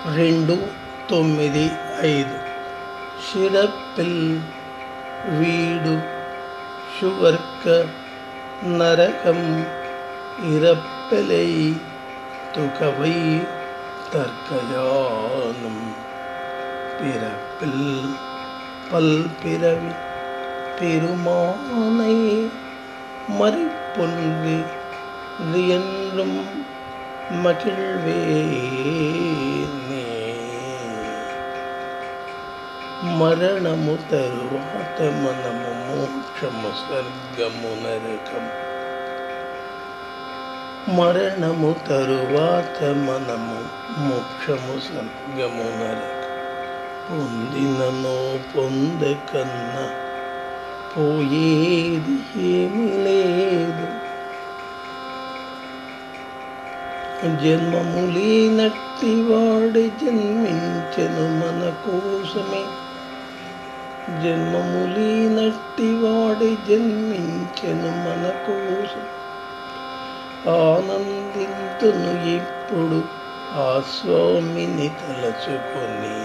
రెండు తొమ్మిది ఐదు శిరపిల్ వీడు శువర్క నరకం ఇరప్పలై తుకవై తర్కయానం பிறப்பில் பல் பிறவி பெருமானை மறிப்பொன்று என்றும் మకిళ్వేనే మరణము తరువాత మనము మోక్షము స్వర్గము నరకం మరణము తరువాత మనము మోక్షము స్వర్గము నరకం పొందిననో పొందకన్నా పోయేది ఏమి లేదు జన్మములేనట్టి వాడి జన్మించెను మన కోసమే జన్మములేనట్టి వాడి జన్మించెను మన కోసం ఆనందింతును ఇప్పుడు ఆ స్వామిని తలచుకొని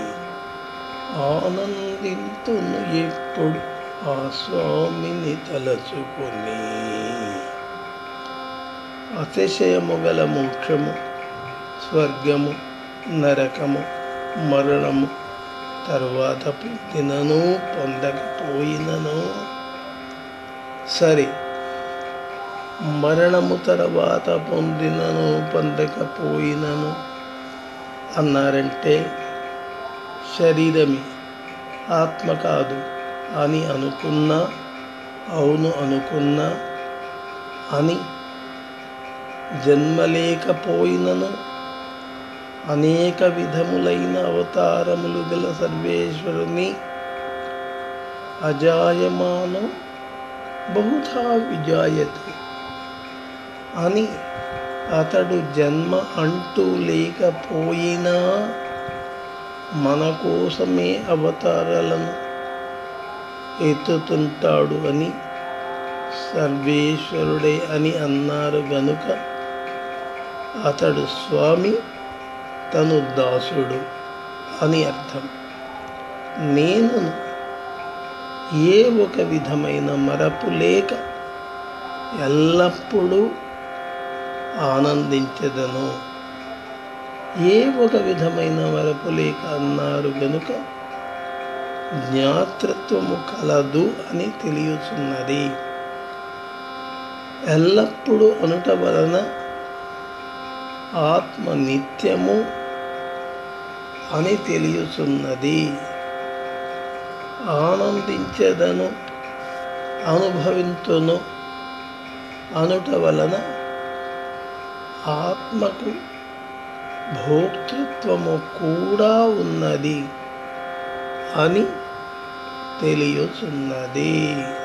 ఆనందింతును ఎప్పుడు ఆ స్వామిని తలచుకొని అతిశయము గల మోక్షము స్వర్గము నరకము మరణము తరువాత పొందినను పొందకపోయినను సరే మరణము తర్వాత పొందినను పొందకపోయినను అన్నారంటే శరీరమే ఆత్మ కాదు అని అనుకున్నా అవును అనుకున్నా అని జన్మలేకపోయినను అనేక విధములైన అవతారములు గల సర్వేశ్వరుని అజాయమానం బహుధా విజాయతే అని అతడు జన్మ అంటూ లేకపోయినా మన కోసమే అవతారాలను ఎత్తుతుంటాడు అని సర్వేశ్వరుడే అని అన్నారు గనుక అతడు స్వామి తను దాసుడు అని అర్థం నేను ఏ ఒక విధమైన మరపు లేక ఎల్లప్పుడూ ఆనందించదను ఏ ఒక విధమైన మరపు లేక అన్నారు గనుక జ్ఞాతృత్వము కలదు అని తెలియచున్నది ఎల్లప్పుడూ అనుట వలన ఆత్మ నిత్యము అని తెలియచున్నది ఆనందించదను అనుభవింతును అనుట వలన ఆత్మకు భోక్తృత్వము కూడా ఉన్నది అని తెలియచున్నది